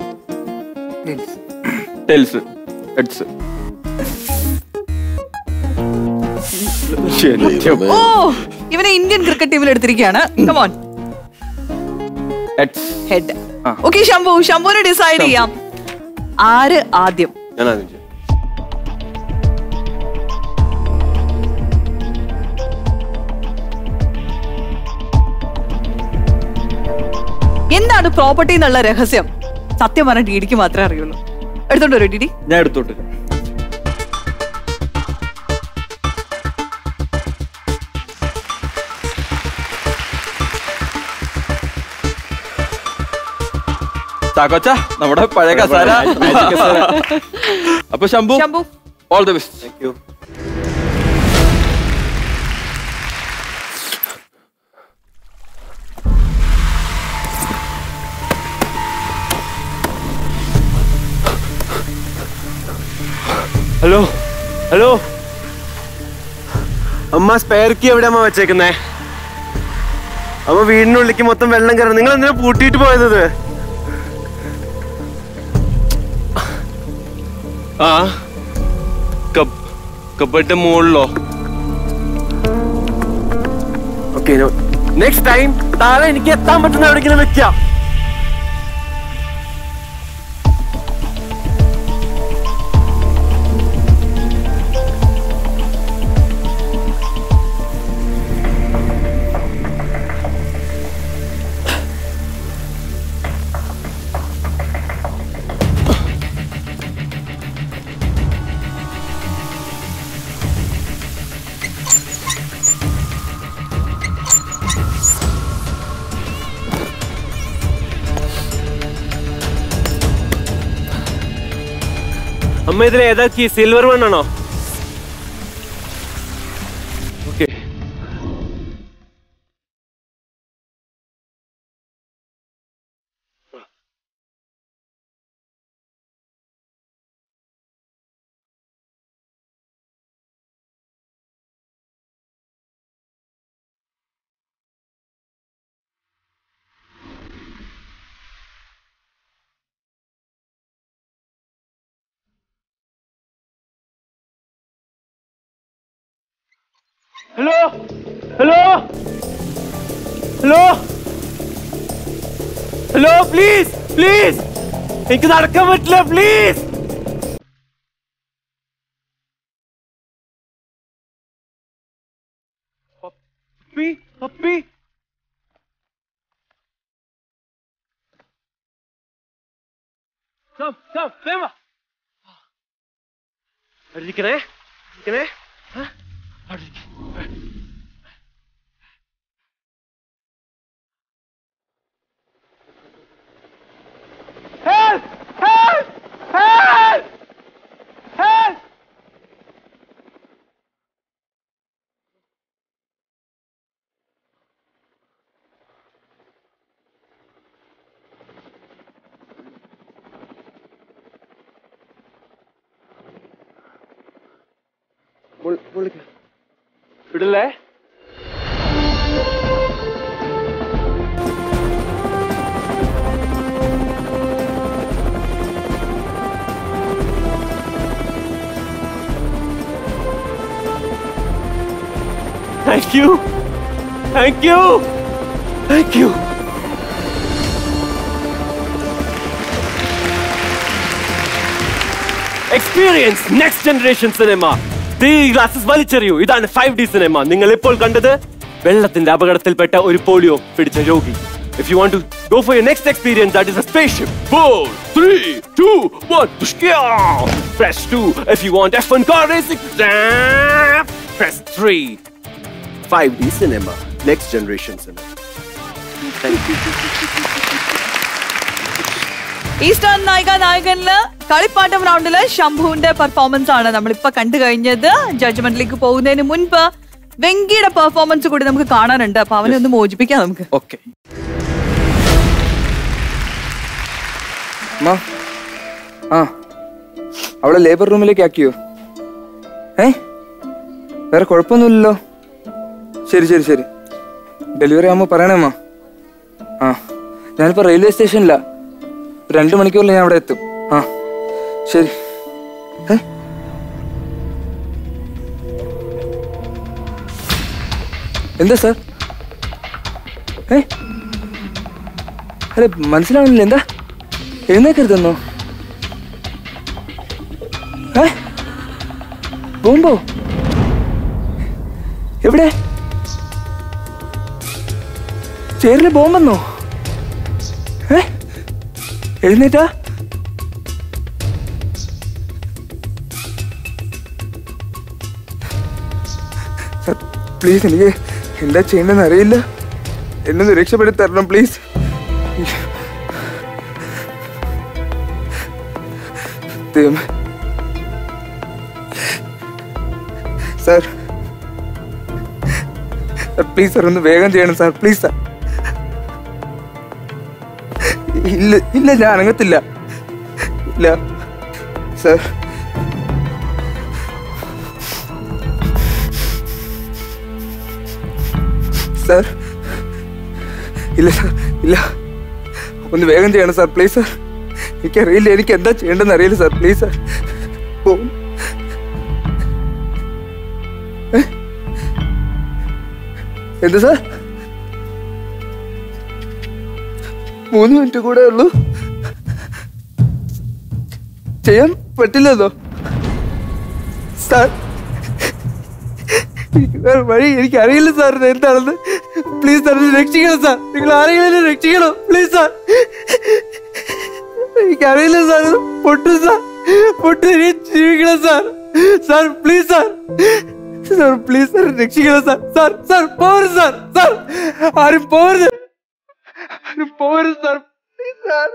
ടെൽസ് ഹെഡ്സ് ദൈവമേ. ഓ ഇവനെ ഇന്ത്യൻ ക്രിക്കറ്റ് ടീമിൽ എടുത്തിരിക്കുകയാണ് കമോൺ ഹെഡ്സ് ഹെഡ് ആ. ഓക്കെ ശംഭു ശംഭുവിനെ ഡിസൈഡ് ചെയ്യാം ആര് ആദ്യം ഞാൻ ആദ്യം ചെയ്യാം. എന്താണ് പ്രോപ്പർട്ടി എന്നുള്ള രഹസ്യം സത്യം പറഞ്ഞ ഡിഡിക്ക് മാത്രമേ അറിയുള്ളൂ എടുത്തോണ്ട് വരൂ ഡിഡി ഞാൻ എടുത്തോട്ട് ചാക്കോച്ച നമ്മുടെ പഴയ കസാര അപ്പൊ Shambhu Shambhu all the best hello hello അമ്മ സ്പെയർ കീ എവിടെ അമ്മ വെച്ചേക്കുന്നേ അമ്മ വീടിനുള്ളിലേക്ക് മൊത്തം വെള്ളം കയറും നിങ്ങൾ എന്തിനാ പൂട്ടിയിട്ട് പോയത് ഇത്? ആ കബഡിന്റെ മുകളിലോ ഓക്കെ നെക്സ്റ്റ് ടൈം താഴെ എനിക്ക് എത്താൻ പറ്റുന്ന എവിടെയെങ്കിലും വെക്കാം അമ്മ ഇതിൽ ഏതാ കീ സിൽവർ വൺ ആണോ okay hello hello hello hello please please എനിക്ക് നടക്കാൻ പറ്റില്ല please puppy puppy Come, come, വേഗം വാ. അവിടെ ഇരിക്കണേ ഇരിക്കണേ ആ? അവിടെ ഇരിക്ക്. Help! Help! Help! Help! വിടല്ലേ Thank you. Thank you. Thank you. Experience next generation cinema three glasses വലിച്ചെറിയൂ ഇതാണ് ഫൈവ് ഡി സിനിമ നിങ്ങൾ ഇപ്പോൾ കണ്ടത് വെള്ളത്തിന്റെ അപകടത്തിൽപ്പെട്ട ഒരു പോളിയോ പിടിച്ച രോഗി If you want to go for your next experience, that is a spaceship. Four, three, two, one. Press two. If you want F1 car racing, press three. 5D cinema, next generation cinema. Thank you. Eastern നായിക നായകനില് കളിപ്പാട്ടം റൗണ്ടില് ശംഭുവിന്റെ performance ആണ് നമ്മളിപ്പോ കണ്ടു കഴിഞ്ഞത് ജഡ്ജ്മെന്റിലേക്ക് പോകുന്നതിന് മുൻപ് വെങ്കിയുടെ performance കൂടി നമുക്ക് കാണാനുണ്ട് അപ്പൊ അവനെ ഒന്ന് മോചിപ്പിക്കാം നമുക്ക് ഓക്കെ അമ്മ ആ അവളെ ലേബർ റൂമിലേക്ക് ആക്കിയോ ഏ വേറെ കുഴപ്പമൊന്നുമില്ലല്ലോ ശരി ശരി ശരി ഡെലിവറി ആകുമ്പോൾ പറയണേ അമ്മ ആ ഞാനിപ്പോൾ റെയിൽവേ സ്റ്റേഷനിലാ രണ്ട് മണിക്കൂറിൽ ഞാൻ അവിടെ എത്തും ആ ശരി ഏ എന്താ സാർ ഏ അല്ല മനസ്സിലാവുന്നില്ല എന്താ എഴുന്നേക്കരുതെന്നോ ഏ ബോംബോ എവിടെ ചേറില് ബോംബെന്നോ ഏ എഴുന്നേറ്റാ പ്ലീസ് എനിക്ക് എന്താ ചെയ്യണമെന്ന് അറിയില്ല എന്നൊന്ന് രക്ഷപ്പെടുത്തി തരണം പ്ലീസ് ദൈവമേ സാർ പ്ലീസ് സാർ ഒന്ന് വേഗം ചെയ്യണം സാർ പ്ലീസ് സാർ ഇല്ല ഇല്ല ഞാൻ അനങ്ങത്തില്ല ഇല്ല സാർ സാർ ഇല്ല സാർ ഇല്ല ഒന്ന് വേഗം ചെയ്യണം സാർ പ്ലീസ് സാർ എനിക്കറിയില്ല എനിക്ക് എന്താ ചെയ്യേണ്ടതെന്ന് അറിയില്ല സാർ പ്ലീസ് സാർ ഓ ഏ? എന്ത് സാർ മൂന്ന് മിനിറ്റ് കൂടെ ഉള്ളൂ ചെയ്യാൻ പറ്റില്ലല്ലോ സാർ എനിക്ക് വേറെ വഴി എനിക്ക് അറിയില്ല സാർ ഇത് എന്താണെന്ന് പ്ലീസ് സാർ എന്നെ രക്ഷിക്കണം സാർ നിങ്ങൾ ആരെങ്കിലും എന്നെ രക്ഷിക്കണം പ്ലീസ് സാർ എനിക്കറിയില്ല സാർ ഇത് പൊട്ടും സാർ പൊട്ട് ഇനി ജീവിക്കണം sir sir please sir sir please sir രക്ഷിക്കണം സാർ സാർ സാർ പോകരുത് സാർ സാർ ആരും പോകരുത് ആരും പോകരുത് സാർ പ്ലീസ് സാർ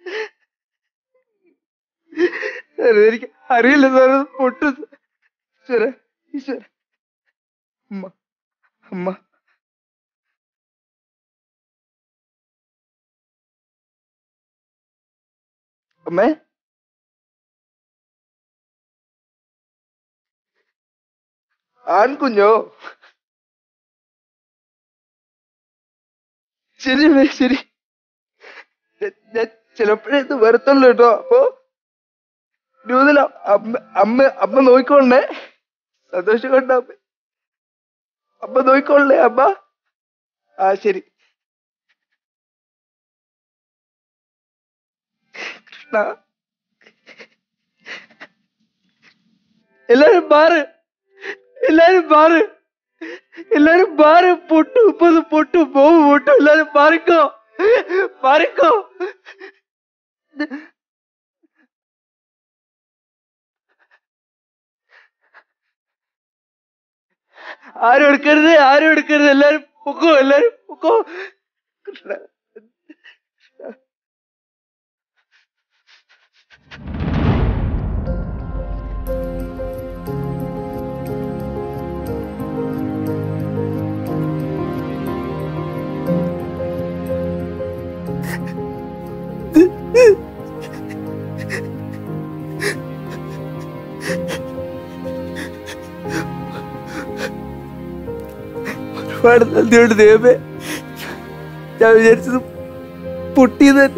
സാർ എനിക്ക് അറിയില്ല സാർ ഇത് പൊട്ടും സാർ. ഈശ്വര ഈശ്വര അമ്മ അമ്മ അമ്മേ ആൺകുഞ്ഞോ ശരി അമ്മേ, ശരി ഞാൻ- ഞാൻ ചിലപ്പോഴേ ഇത് വരത്തുള്ളൂ കേട്ടോ അപ്പൊ നൂതല അമ്മ അമ്മ അമ്മ നോക്കിക്കൊള്ളേ സന്തോഷം കൊണ്ട അമ്മ അമ്മ നോക്കിക്കൊള്ളേ അമ്മ ആ ശരി കൃഷ്ണ എല്ലാരും മാറ് എല്ലാരും മാറ് എല്ലാരും മാറ് പൊട്ടു മുപ്പത് പൊട്ടു പോവ് പൊട്ടു എല്ലാരും മാറിക്കോ മാറിക്കോ ആരും എടുക്കരുത് ആരും എടുക്കരുത് എല്ലാരും പൊക്കോ എല്ലാരും പൊക്കോ കൃഷ്ണ ഒരുപാട് നന്ദിയുണ്ട് ദൈവമേ ഞാൻ വിചാരിച്ചത് പൊട്ടിയത് തന്നെ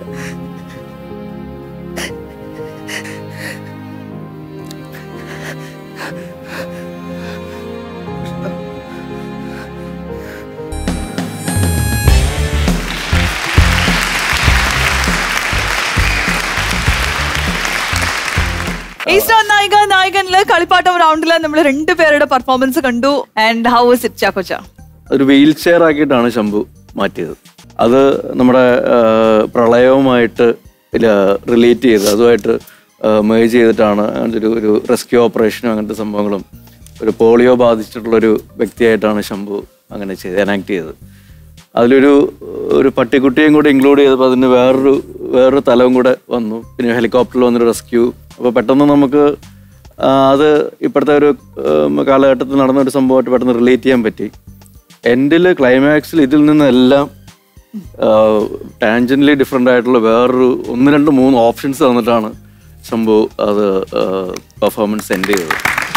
ഈസ്റ്റർ നായിക നായകനില് കളിപ്പാട്ടം റൗണ്ടില് നമ്മൾ രണ്ടുപേരുടെ പെർഫോമൻസ് കണ്ടു ആൻഡ് ഹൗ ഇസ് ഇറ്റ് ചാക്കോച്ച ഒരു വീൽ ചെയർ ആക്കിയിട്ടാണ് ശംഭു മാറ്റിയത് അത് നമ്മുടെ ആ, പ്രളയവുമായിട്ട് റിലേറ്റ് ചെയ്ത് അതുമായിട്ട് മേജ് ചെയ്തിട്ടാണ് അങ്ങനത്തെ ഒരു ഒരു റെസ്ക്യൂ ഓപ്പറേഷനും അങ്ങനത്തെ സംഭവങ്ങളും ഒരു പോളിയോ ബാധിച്ചിട്ടുള്ളൊരു വ്യക്തിയായിട്ടാണ് ശംഭു അങ്ങനെ ചെയ്ത് എനാക്ട് ചെയ്തത് അതിലൊരു ഒരു പട്ടിക്കുട്ടിയും കൂടെ ഇൻക്ലൂഡ് ചെയ്തപ്പോൾ അതിന് വേറൊരു വേറൊരു തലവും കൂടെ വന്നു പിന്നെ ഹെലികോപ്റ്ററിൽ വന്നൊരു റെസ്ക്യൂ അപ്പോൾ പെട്ടെന്ന് നമുക്ക് ആ, അത് ഇപ്പോഴത്തെ ഒരു ഉം, കാലഘട്ടത്തിൽ നടന്ന ഒരു സംഭവമായിട്ട് പെട്ടെന്ന് റിലേറ്റ് ചെയ്യാൻ പറ്റി എൻഡിൽ ക്ലൈമാക്സിൽ ഇതിൽ നിന്നെല്ലാം ടാൻജൻ്റലി ഡിഫറെൻ്റ് ആയിട്ടുള്ള വേറൊരു ഒന്ന് രണ്ട് മൂന്ന് ഓപ്ഷൻസ് തന്നിട്ടാണ് ശംഭു അത് പെർഫോമൻസ് എൻഡ് ചെയ്തത്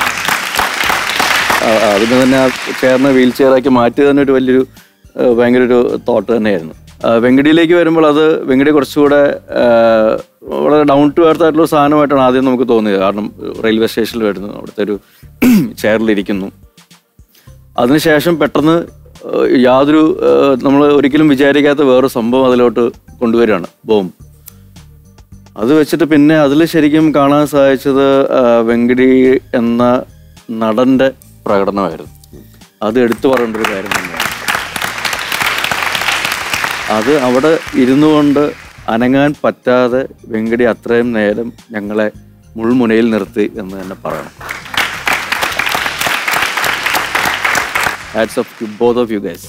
ആ, അതിന് തന്നെ ആ ചെയറിനെ വീൽ ചെയറാക്കി മാറ്റിയത് തന്നെ ഒരു വലിയൊരു ആ, ഭയങ്കര ഒരു തോട്ട് തന്നെയായിരുന്നു ആ, വെങ്കടിയിലേക്ക് വരുമ്പോൾ അത് വെങ്കടി കുറച്ചുകൂടെ ആ, വളരെ ഡൗൺ ടു എർത്ത് ആയിട്ടുള്ള ഒരു സാധനമായിട്ടാണ് ആദ്യം നമുക്ക് തോന്നിയത് കാരണം റെയിൽവേ സ്റ്റേഷനിൽ വരുന്നു അവിടുത്തെ ഒരു ചെയറിലിരിക്കുന്നു അതിനുശേഷം പെട്ടെന്ന് ആ, യാതൊരു നമ്മൾ ഒരിക്കലും വിചാരിക്കാത്ത വേറൊരു സംഭവം അതിലോട്ട് കൊണ്ടുവരികയാണ് ബോംബ് അത് വെച്ചിട്ട് പിന്നെ അതിൽ ശരിക്കും കാണാൻ സാധിച്ചത് ആ, വെങ്കടി എന്ന നടന്റെ പ്രകടനമായിരുന്നു അത് എടുത്തു പറയേണ്ട ഒരു കാര്യം തന്നെയാണ് അത് അവിടെ ഇരുന്നു കൊണ്ട് അനങ്ങാൻ പറ്റാതെ വെങ്കടി അത്രയും നേരം ഞങ്ങളെ മുൾമുനയിൽ നിർത്തി എന്ന് തന്നെ പറയണം hats off to both of you guys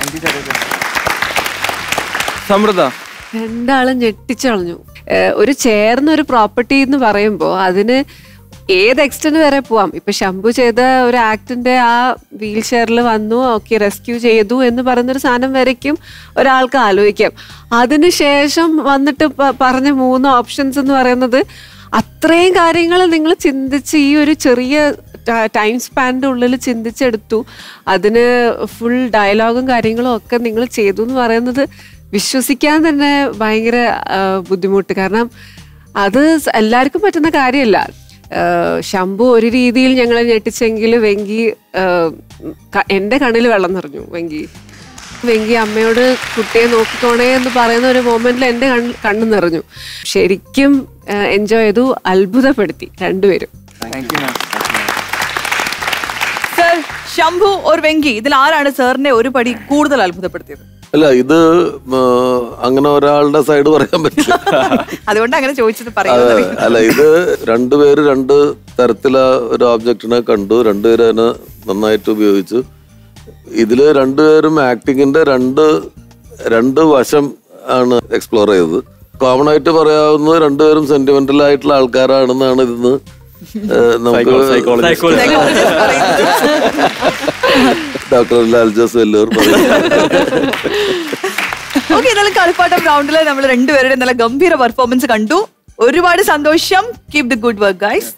സമൃദ്ധ രണ്ടാളും ഞെട്ടിച്ചളഞ്ഞു ഏഹ് ഒരു ചേർന്ന ഒരു പ്രോപ്പർട്ടി എന്ന് പറയുമ്പോൾ അതിന് ഏത് എക്സ്റ്റന്റ് വരെ പോവാം ഇപ്പൊ ശംഭു ചെയ്ത ഒരു ആക്ടിന്റെ ആ വീൽ ചെയറിൽ വന്നു ഓക്കെ റെസ്ക്യൂ ചെയ്തു എന്ന് പറയുന്നൊരു സാധനം വരയ്ക്കും ഒരാൾക്ക് ആലോചിക്കാം അതിനുശേഷം വന്നിട്ട് പ- പറഞ്ഞ മൂന്ന് ഓപ്ഷൻസ് എന്ന് പറയുന്നത് അത്രയും കാര്യങ്ങൾ നിങ്ങൾ ചിന്തിച്ച് ഈ ഒരു ചെറിയ ടൈം സ്പാനിന്റെ ഉള്ളിൽ ചിന്തിച്ചെടുത്തു അതിന് ഫുൾ ഡയലോഗും കാര്യങ്ങളും ഒക്കെ നിങ്ങൾ ചെയ്തു എന്ന് പറയുന്നത് വിശ്വസിക്കാൻ തന്നെ ഭയങ്കര ആ, ബുദ്ധിമുട്ട് കാരണം അത് സ- എല്ലാവർക്കും പറ്റുന്ന കാര്യമല്ല ആ, ശംഭു ഒരു രീതിയിൽ ഞങ്ങളെ ഞെട്ടിച്ചെങ്കിൽ വെങ്കി ആ, ക- എൻ്റെ കണ്ണിൽ വെള്ളം നിറഞ്ഞു വെങ്കി വെങ്കി അമ്മയോട് കുട്ടിയെ നോക്കിക്കോണേ എന്ന് പറയുന്ന ഒരു മൊമെന്റിൽ എന്റെ കണ്ണ് കണ്ണു നിറഞ്ഞു ശരിക്കും എൻജോയ് ചെയ്തു അത്ഭുതപ്പെടുത്തി രണ്ടുപേരും സർ ശംഭു ഓർ വെങ്കി ഇതിൽ ആരാണ് സാറിനെ ഒരു പടി കൂടുതൽ അത്ഭുതപ്പെടുത്തിയത് അല്ല ഇത് ആ, അങ്ങനെ ഒരാളുടെ സൈഡ് പറയാൻ പറ്റില്ല അതുകൊണ്ട് അങ്ങനെ ചോദിച്ചത് അതെ, പറയുന്നത് അല്ല ഇത് രണ്ടുപേര് രണ്ട് തരത്തിലെ ഒരു ഓബ്ജക്റ്റിനെ കണ്ടു രണ്ടുപേരും അതിനെ നന്നായിട്ട് ഉപയോഗിച്ചു ഇതില് രണ്ടുപേരും ആക്ടിങ്ങിന്റെ രണ്ട് രണ്ട് വശം ആണ് എക്സ്പ്ലോർ ചെയ്തത് കോമൺ ആയിട്ട് പറയാവുന്നത് രണ്ടുപേരും സെന്റിമെന്റൽ ആയിട്ടുള്ള ആൾക്കാരാണെന്നാണ് ഇതിന്ന് ഏഹ്, നമുക്ക് ഡോക്ടർ ലാൽ ജോസ് വെല്ലൂർ പറയുന്നത് ഓക്കെ എന്നാലും കളിപ്പാട്ടം റൗണ്ടില് നമ്മൾ രണ്ടുപേരുടെ നല്ല ഗംഭീര പെർഫോമൻസ് കണ്ടു ഒരുപാട് സന്തോഷം keep the good work guys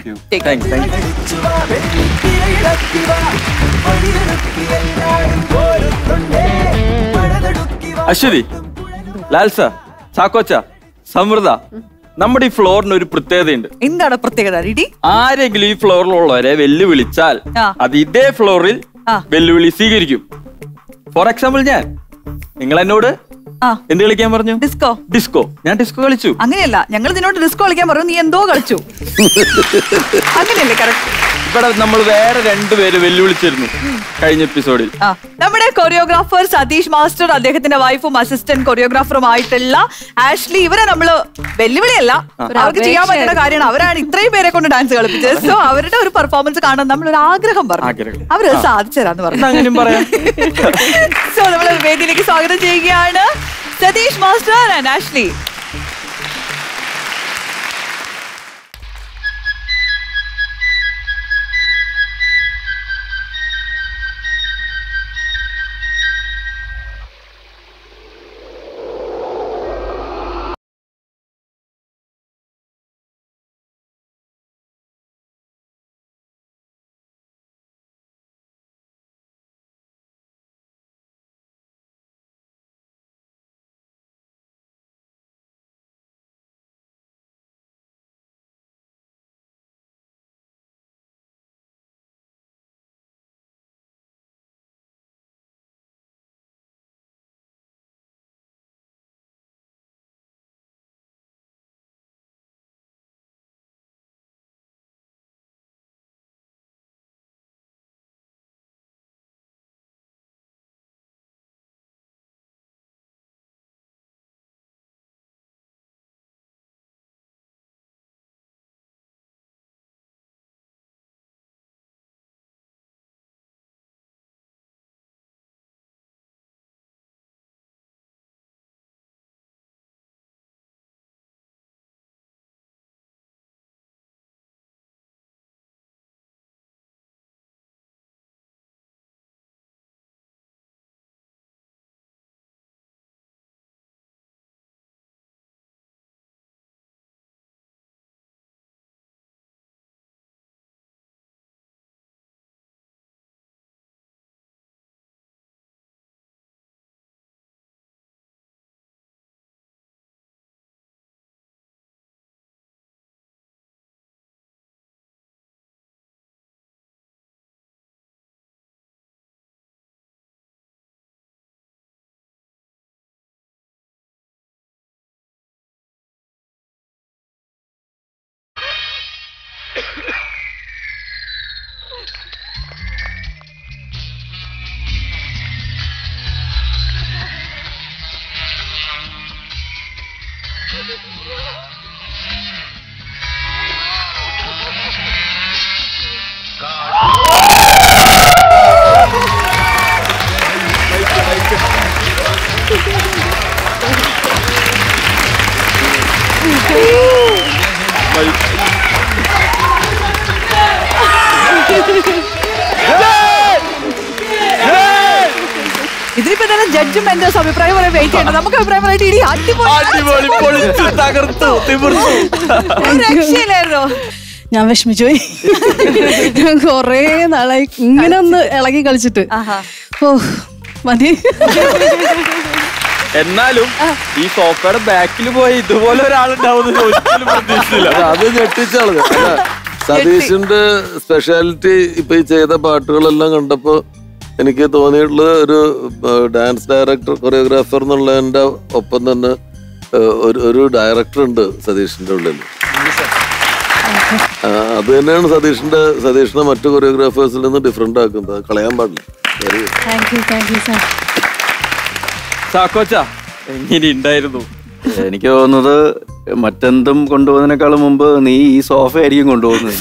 Ashwathy ലാൽസ ചാക്കോച്ച സമൃദ്ധ നമ്മുടെ ഈ ഫ്ലോറിന് ഒരു പ്രത്യേകതയുണ്ട് എന്താണ് പ്രത്യേകത രിടി ആരെങ്കിലും ഈ ഫ്ലോറിലുള്ളവരെ വെല്ലുവിളിച്ചാൽ ആ. അത് ഇതേ ഫ്ലോറിൽ ആ. വെല്ലുവിളി സ്വീകരിക്കും ഫോർ എക്സാമ്പിൾ ഞാൻ നിങ്ങൾ എന്നോട് ആ എന്ത് കളിക്കാൻ പറഞ്ഞു ഡിസ്കോ ഡിസ്കോ ഞാൻ ഡിസ്കോ കളിച്ചു അങ്ങനെയല്ല ഞങ്ങൾ നിന്നോട് ഡിസ്കോ കളിക്കാൻ പറഞ്ഞു നീ എന്തോ കളിച്ചു അങ്ങനെയല്ലേ കറക്റ്റ് ഇവിടെ നമ്മൾ വേറെ രണ്ടുപേര് വെല്ലുവിളിച്ചിരുന്നു കഴിഞ്ഞ എപ്പിസോഡിൽ ആ നമ്മുടെ കൊറിയോഗ്രാഫർ സതീഷ് മാസ്റ്റർ അദ്ദേഹത്തിന്റെ വൈഫും അസിസ്റ്റന്റ് കൊറിയോഗ്രാഫറും ആയിട്ടുള്ള ആഷ്ലി ഇവരെ നമ്മള് വെല്ലുവിളിയല്ല അവർക്ക് ചെയ്യാൻ പറ്റുന്ന കാര്യമാണ് അവരാണ് ഇത്രയും പേരെ കൊണ്ട് ഡാൻസ് കളിപ്പിച്ചത് സോ അവരുടെ ഒരു പെർഫോമൻസ് കാണാൻ നമ്മൾ ഒരു ആഗ്രഹം പറഞ്ഞു ആഗ്രഹം. അവര് സാധിച്ചു തരാന്ന് പറഞ്ഞു അങ്ങനെയും പറയാം സോ നമ്മൾ വേദിയിലേക്ക് സ്വാഗതം ചെയ്യുകയാണ് സതീഷ് മാസ്റ്റർ ആൻഡ് ആഷ്ലി ഇതിനിപ്പോ തന്നെ ജഡ്ജും മെന്റേഴ്സ് അഭിപ്രായം പറയാൻ വെയിറ്റ് ചെയ്യണം നമുക്ക് അഭിപ്രായം പറയട്ടെ ഇടി അടിപൊളി പൊളിച്ചു തകർത്തു തിമിർത്തു ഒരു രക്ഷയില്ലായിരുന്നോ ഞാൻ വിഷമിച്ചു പോയി ഞാൻ കൊറേ നാളായി ഇങ്ങനെ ഒന്ന് ഇളകി കളിച്ചിട്ട് ഓ മതി എന്നാലും ഈ സോഫയുടെ ബാക്കിൽ പോയി ഇതുപോലെ ഒരാളുണ്ടാവുന്ന ഒരിക്കലും പ്രതീക്ഷിച്ചില്ല അല്ല, അത് ഞെട്ടിച്ചാളത് അല്ല സതീഷിന്റെ സ്പെഷ്യാലിറ്റി ഇപ്പൊ ഈ ചെയ്ത പാട്ടുകളെല്ലാം കണ്ടപ്പോ എനിക്ക് തോന്നിയിട്ടുള്ളത് ഒരു ഡാൻസ് ഡയറക്ടർ കൊറിയോഗ്രാഫർ എന്നുള്ളതിന്റെ ഒപ്പം തന്നെ ഏഹ്, ഒരു ഒരു ഡയറക്ടർ ഉണ്ട് സതീഷിന്റെ ഉള്ളിൽ ആ, അത് തന്നെയാണ് സതീഷിന്റെ സതീഷിനെ മറ്റു കൊറിയോഗ്രാഫേഴ്സിൽ നിന്ന് ഡിഫറെന്റ് ആക്കുന്നത് അത് കളയാൻ പാടില്ല very good thank you thank you sir ചാക്കോച്ച എങ്ങനെ ഉണ്ടായിരുന്നു എനിക്ക് തോന്നുന്നത് മറ്റെന്തും കൊണ്ടുപോകുന്നതിനേക്കാളും മുമ്പ് നീ ഈ സോഫ ആയിരിക്കും കൊണ്ടുപോകുന്നത്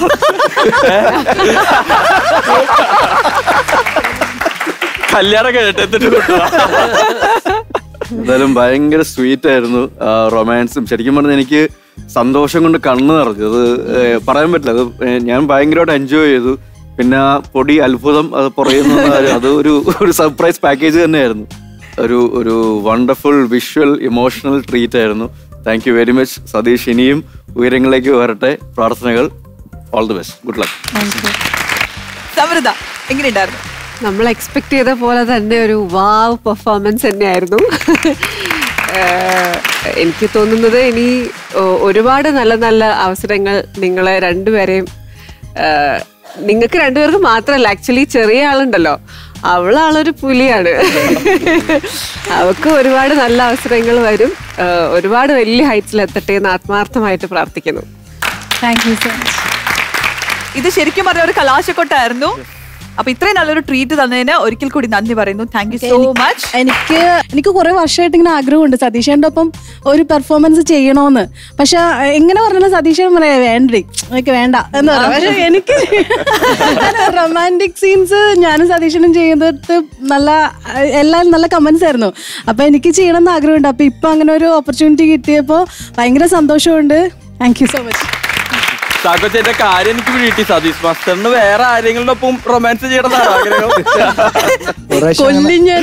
കല്യാണം കേട്ട് എന്നിട്ട് കൊണ്ടുവാ. എന്തായാലും ഭയങ്കര സ്വീറ്റ് ആയിരുന്നു ആ റൊമാൻസും ശരിക്കും പറഞ്ഞാൽ എനിക്ക് സന്തോഷം കൊണ്ട് കണ്ണ് നിറഞ്ഞു അത് ഏഹ്, പറയാൻ പറ്റില്ല അത് ഏഹ്, ഞാൻ ഭയങ്കരമായിട്ട് എൻജോയ് ചെയ്തു പിന്നെ ആ പൊടി അത്ഭുതം അത് പറയുന്ന കാര്യം അത് ഒരു ഒരു സർപ്രൈസ് പാക്കേജ് തന്നെയായിരുന്നു ഒരു ഒരു വണ്ടർഫുൾ വിഷ്വൽ ഇമോഷണൽ ട്രീറ്റ് ആയിരുന്നു thank you very much Satheesh ഇനിയും ഉയരങ്ങളിലേക്ക് വരട്ടെ പ്രാർത്ഥനകൾ all the best good luck സമൃദ്ധ എങ്ങനെയുണ്ടായിരുന്നു നമ്മൾ എക്സ്പെക്ട് ചെയ്ത പോലെ തന്നെ ഒരു വാവ് പെർഫോമൻസ് തന്നെയായിരുന്നു ഏഹ് എനിക്ക് തോന്നുന്നത് ഇനി ഒ- ഒരുപാട് നല്ല നല്ല അവസരങ്ങൾ നിങ്ങളെ രണ്ടുപേരെയും ഏഹ് നിങ്ങൾക്ക് രണ്ടുപേർക്ക് മാത്രമല്ല ആക്ച്വലി ചെറിയ ആളുണ്ടല്ലോ അവളാളൊരു പുലിയാണ് അവൾക്ക് ഒരുപാട് നല്ല അവസരങ്ങൾ വരും ഏഹ് ഒരുപാട് വലിയ ഹൈറ്റ്സിൽ എത്തട്ടെ എന്ന് ആത്മാർത്ഥമായിട്ട് പ്രാർത്ഥിക്കുന്നു താങ്ക് യു സോ മച്ച് ഇത് ശരിക്കും പറഞ്ഞ ഒരു കലാശക്കൊട്ടായിരുന്നു അപ്പൊ ഇത്രയും നല്ലൊരു ട്രീറ്റ് തന്നതിന് ഒരിക്കൽ കൂടി നന്ദി പറയുന്നു താങ്ക് യു സോ മച്ച് എനിക്ക് എനിക്ക് കുറെ വർഷമായിട്ട് ഇങ്ങനെ ആഗ്രഹമുണ്ട് സതീഷേന്റെ ഒപ്പം ഒരു പെർഫോമൻസ് ചെയ്യണോന്ന് പക്ഷെ എങ്ങനെ പറഞ്ഞാലും സതീശൻ പറയാ വേണ്ടേ എനിക്ക് വേണ്ട എന്ന് പറയാം പക്ഷെ എനിക്ക് റൊമാൻറ്റിക് സീൻസ് ഞാനും സതീശനും ചെയ്തിട്ട് നല്ല എല്ലാം നല്ല കമന്റ്സ് ആയിരുന്നു അപ്പൊ എനിക്ക് ചെയ്യണമെന്ന് ആഗ്രഹമുണ്ട് അപ്പൊ ഇപ്പൊ അങ്ങനെ ഒരു ഓപ്പർച്യൂണിറ്റി കിട്ടിയപ്പോ ഭയങ്കര സന്തോഷമുണ്ട് താങ്ക് യു സോ മച്ച് ചാക്കോച്ചന്റെ കാര്യം എനിക്ക് കിട്ടി സതീഷ് മാസ്റ്ററിന് വേറെ ആരെങ്കിലും ഒപ്പം റൊമാൻസ് ചെയ്യണമെന്നാണ് ആഗ്രഹം കൊല്ലും ഞാൻ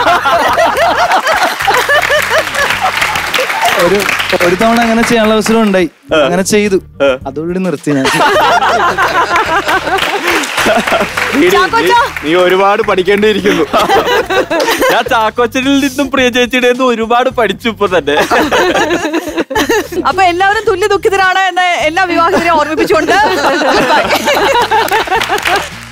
ഒരു ഒരു തവണ അങ്ങനെ ചെയ്യാനുള്ള അവസരം ഉണ്ടായി അങ്ങനെ ചെയ്തു അതോടുകൂടി നിർത്തി ഞാൻ ചാക്കോച്ചാ. നീ ഒരുപാട് പഠിക്കേണ്ടിയിരിക്കുന്നു ഞാൻ ചാക്കോച്ചനിൽ നിന്നും പ്രിയ ചേച്ചിയുടെ നിന്നും ഒരുപാട് പഠിച്ചു ഇപ്പൊ തന്നെ അപ്പൊ എല്ലാവരും തുല്യ ദുഃഖിതരാണ് എന്ന് എല്ലാ വിവാഹിതരെയും ഓർമ്മിപ്പിച്ചുകൊണ്ട് Goodbye.